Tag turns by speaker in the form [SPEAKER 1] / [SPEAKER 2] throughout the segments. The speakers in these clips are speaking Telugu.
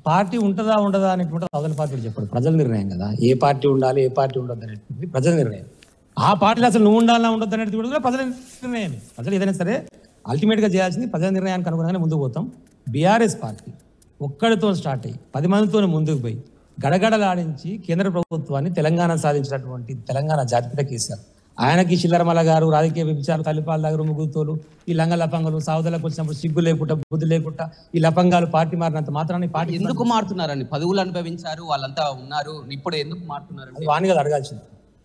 [SPEAKER 1] పార్టీ ఉంటుందా ఉండదా అనేటువంటి అవతల పార్టీలు చెప్పాడు ప్రజల నిర్ణయం కదా ఏ పార్టీ ఉండాలి ఏ పార్టీ ఉండదు అనేటువంటిది ప్రజల నిర్ణయం ఆ పార్టీలో అసలు నువ్వు ఉండాలన్నా ఉండదు అనేది కూడా ప్రజల నిర్ణయం ప్రజలు ఏదైనా సరే ultimate గా చేయాల్సింది ప్రజల నిర్ణయానికి అనుగుణంగానే ముందుకు పోతాం బీఆర్ఎస్ పార్టీ ఒక్కడితో స్టార్ట్ అయ్యి పది మందితో ముందుకు పోయి గడగడలాడించి కేంద్ర ప్రభుత్వాన్ని తెలంగాణ సాధించినటువంటి తెలంగాణ జాతిపిత కేసీఆర్ ఆయనకి చిల్లరమల గారు రాజకీయ విభచారు తల్లిపాల దగ్గర ముగ్గుతోలు ఈ లంగ లపంగలు సావుదలకు వచ్చినప్పుడు సిగ్గు లేకుండా బుద్ధి లేకుండా ఈ లపంగాలు పార్టీ మారినంత మాత్రాన్ని పార్టీ
[SPEAKER 2] ఎందుకు మారుతున్నారండి పదవులు అనుభవించారు వాళ్ళంతా ఉన్నారు ఇప్పుడు ఎందుకు మారుతున్నారండి
[SPEAKER 1] అది వాణి కదా అడగాల్సింది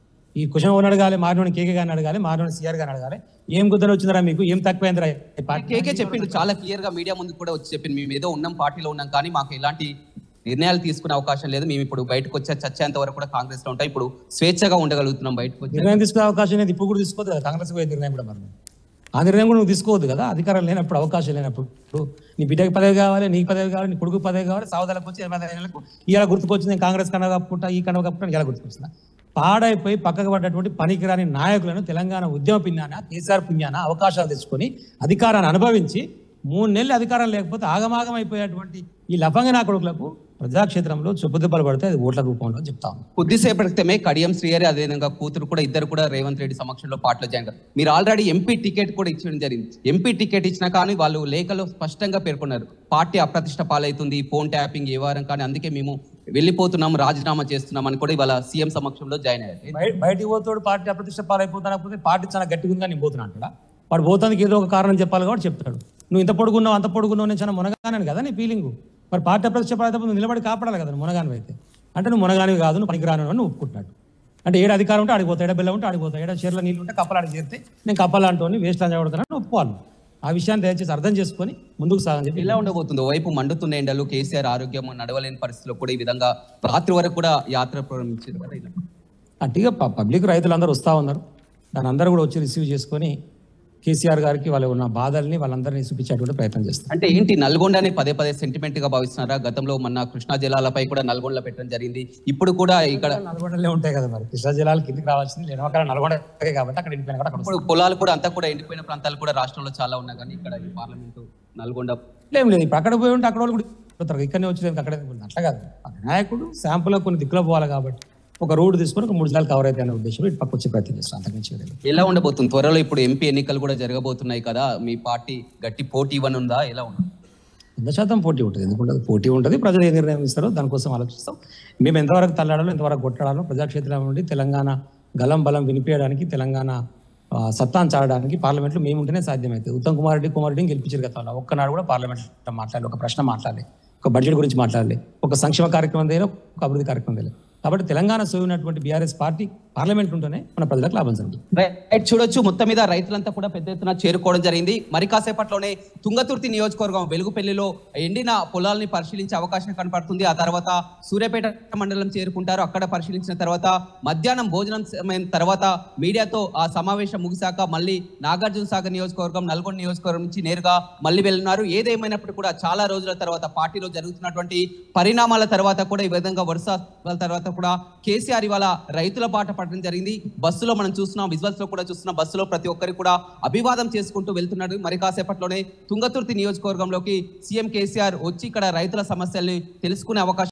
[SPEAKER 1] ఈ కుషన్ ఓన్ అడగాలి మారినోని కేకే గారిని అడగాలి మారినోని సిఆర్ గారిని అడగాలి ఏం కుదర వచ్చిందిరా మీకు ఏం తక్కువైందిరా ఈ పార్టీ
[SPEAKER 2] కేకే చెప్పిండు చాలా క్లియర్ గా మీడియా ముందు కూడా వచ్చి చెప్పింది మేము ఏదో ఉన్నాం పార్టీలో ఉన్నాం కానీ మాకు ఎలాంటి నిర్ణయాలు తీసుకునే అవకాశం లేదు మేము ఇప్పుడు బయటకు వచ్చే చచ్చేంత వరకు కూడా కాంగ్రెస్ లో ఉంటాం ఇప్పుడు స్వేచ్ఛగా ఉండగలుగుతున్నాం బయటకు వచ్చి
[SPEAKER 1] నిర్ణయం తీసుకునే అవకాశం లేదు ఇప్పుడు కూడా తీసుకోవద్దు కదా కాంగ్రెస్ పోయే నిర్ణయం కూడా మరి ఆ నిర్ణయం కూడా నువ్వు తీసుకోవద్దు కదా అధికారం లేనప్పుడు అవకాశం లేనప్పుడు ఇప్పుడు నీ బిడ్డకి పదవి కావాలి నీకు పదవి కావాలి నీ కొడుకు పదవి కావాలి సావదాలకు వచ్చి ఎనభై ఐదు ఏళ్ళకు ఇలా గుర్తుకొచ్చింది నేను కాంగ్రెస్ కన్నా కప్పుకుంటా ఈ కన్నా కప్పుకుంటా ఇలా గుర్తుకొచ్చిందా పాడైపోయి పక్కకు పడ్డటువంటి పనికిరాని నాయకులను తెలంగాణ ఉద్యమ పుణ్యాన కేసీఆర్ పుణ్యాన అవకాశాలు తెచ్చుకొని అధికారాన్ని అనుభవించి మూడు నెలలు అధికారం లేకపోతే ఆగమాగం అయిపోయేటువంటి ఈ లఫంగ నా కొడుకులకు ప్రజాక్షేత్రంలో చెప్పుదెబ్బలు పడితే అది ఓట్ల రూపంలో చెప్తాను
[SPEAKER 2] కొద్దిసేపటి క్రితమే కడియం శ్రీహరి అదేవిధంగా కూతురు కూడా ఇద్దరు కూడా రేవంత్ రెడ్డి సమక్షంలో పార్టీలో జాయిన్ అయ్యారు మీరు ఆల్రెడీ ఎంపీ టికెట్ కూడా ఇచ్చడం జరిగింది ఎంపీ టికెట్ ఇచ్చినా కానీ వాళ్ళు లేఖలో స్పష్టంగా పేర్కొన్నారు పార్టీ అప్రతిష్ట పాలవుతుంది ఫోన్ ట్యాపింగ్ ఏ వారం కానీ అందుకే మేము వెళ్ళిపోతున్నాం రాజీనామా చేస్తున్నాం అని కూడా ఇవాళ సీఎం సమక్షంలో జాయిన్ అయ్యారు
[SPEAKER 1] బయ- బయటికి పోతాడు పార్టీ అప్రతిష్ట పాలైపోతానకపోతే పార్టీ చాలా గట్టిగా ఉందిగా నేను పోతున్నా అంటాడా వాడు పోతానికి ఏదో ఒక కారణం చెప్పాలి కాబట్టి చెప్తాడు నువ్వు ఇంత పొడుగున్నావు అంత పొడుగున్నావు నేను చాలా మునగానని కదా నీ ఫీలింగ్ మరి పార్టీ అప్రతిష్ట పాలైతే నువ్వు నిలబడి కాపాడాలి కదా నువ్వు మునగానివి అయితే అంటే నువ్వు మునగానివి కాదు నువ్వు పనికిరాను అని ఒప్పుకుంటున్నాడు అంటే ఏడు అధికారం ఉంటే ఆడిపోతాడు ఏడ బెల్లం ఉంటే ఆడిపోతాడు ఏడ చీరల నీళ్ళు ఉంటే కప్పలు ఆడికి చేరితే నేను కప్పలు అంటోని వేస్ట్ అని చదువుతానని ఒప్పుకోవాలి ఆ విషయాన్ని దయచేసి అర్థం చేసుకొని ముందుకు సాగని చెప్పి
[SPEAKER 2] ఎలా ఉండబోతుందో వైపు మండుతున్న ఎండలు కేసీఆర్ ఆరోగ్యం నడవలేని పరిస్థితిలో కూడా ఈ విధంగా రాత్రి వరకు కూడా యాత్ర ప్రారంభించారు కదా ఇలా.
[SPEAKER 1] అట్టిగా ప- పబ్లిక్ రైతులందరూ వస్తూ ఉన్నారు దాని అందరూ కూడా వచ్చి రిసీవ్ చేసుకొని కేసీఆర్ గారికి వాళ్ళు ఉన్న బాధల్ని వాళ్ళందరినీ చూపించేటువంటి ప్రయత్నం చేస్తారు
[SPEAKER 2] అంటే ఏంటి నల్గొండని పదే పదే సెంటిమెంట్ గా భావిస్తున్నారా గతంలో మొన్న కృష్ణా జిల్లాలపై కూడా నల్గొండలో పెట్టడం జరిగింది ఇప్పుడు కూడా ఇక్కడ
[SPEAKER 1] నల్గొండలే ఉంటాయి కదా మరి కృష్ణా జిల్లాలు కిందికి రావాల్సింది లేనవకాల నల్గొండ కాబట్టి అక్కడ ఇండిపోయిన కూడా అక్కడ
[SPEAKER 2] ఇప్పుడు పొలాలు కూడా అంతా కూడా ఎండిపోయిన ప్రాంతాలు కూడా రాష్ట్రంలో చాలా ఉన్నాయి కానీ ఇక్కడ ఈ పార్లమెంటు నల్గొండ
[SPEAKER 1] ఏం లేదు ఇప్పుడు అక్కడ పోయి ఉంటే అక్కడ వాళ్ళు కూడా పోతారు ఇక్కడనే వచ్చి అక్కడ అట్లా కాదు ఆ నాయకుడు శాంపుల్ కొన్ని దిక్కులో పోవాలి కాబట్టి ఒక రోడ్డు తీసుకొని ఒక మూడు జిల్లాలు కవర్ అయితే అనే ఉద్దేశం ఇటు పక్క వచ్చే ప్రయత్నం చేస్తాం అంతకుమించి లేదు
[SPEAKER 2] ఎలా ఉండబోతుంది త్వరలో ఇప్పుడు ఎంపీ ఎన్నికలు కూడా జరగబోతున్నాయి కదా మీ పార్టీ గట్టి పోటీ ఇవ్వనుందా ఎలా ఉంది
[SPEAKER 1] వంద శాతం పోటీ ఉంటుంది ఎందుకంటే పోటీ ఉంటుంది ప్రజలు ఏ నిర్ణయం ఇస్తారో దానికోసం ఆలోచిస్తాం మేము ఎంతవరకు తల్లాడాలో ఎంతవరకు కొట్టాడాలో ప్రజాక్షేత్రం నుండి తెలంగాణ గలం బలం వినిపించడానికి తెలంగాణ ఆ, సత్తాను చాడడానికి పార్లమెంట్లో మేము ఉంటేనే సాధ్యమవుతుంది ఉత్తమ్ కుమార్ రెడ్డి కుమార్ రెడ్డిని గెలిపించారు గతంలో ఒక్కనాడు కూడా పార్లమెంట్లో మాట్లాడాలి ఒక ప్రశ్న మాట్లాడాలి ఒక బడ్జెట్ గురించి మాట్లాడాలి ఒక సంక్షేమ కార్యక్రమం దగ్గర ఒక అభివృద్ధి కార్యక్రమం దగ్గర కాబట్టి తెలంగాణ సోయినటువంటి బీఆర్ఎస్ పార్టీ పార్లమెంట్ ఉంటేనే మన ప్రజలకు లాభం జరుగుతుంది
[SPEAKER 2] రైట్ చూడొచ్చు మొత్తం మీద రైతులంతా కూడా పెద్ద ఎత్తున చేరుకోవడం జరిగింది మరి కాసేపట్లోనే తుంగతుర్తి నియోజకవర్గం వెలుగుపల్లిలో ఎండిన పొలాల్ని పరిశీలించే అవకాశం కనపడుతుంది ఆ తర్వాత సూర్యాపేట మండలం చేరుకుంటారు అక్కడ పరిశీలించిన తర్వాత మధ్యాహ్నం భోజనం సమయం తర్వాత మీడియాతో ఆ సమావేశం ముగిశాక మళ్ళీ నాగార్జున సాగర్ నియోజకవర్గం నల్గొండ నియోజకవర్గం నుంచి నేరుగా మళ్ళీ వెళ్ళున్నారు ఏదేమైనప్పుడు కూడా చాలా రోజుల తర్వాత పార్టీలో జరుగుతున్నటువంటి పరిణామాల తర్వాత కూడా ఈ విధంగా వరుస తర్వాత కూడా కేసీఆర్ ఇవాళ రైతుల బాట పడడం జరిగింది బస్సులో మనం చూస్తున్నాం విజువల్స్ లో కూడా చూస్తున్నాం బస్సులో ప్రతి ఒక్కరికి కూడా అభివాదం చేసుకుంటూ వెళ్తున్నాడు మరి కాసేపట్లోనే తుంగతుర్తి నియోజకవర్గంలోకి సీఎం కేసీఆర్ వచ్చి ఇక్కడ రైతుల సమస్యల్ని తెలుసుకునే అవకాశం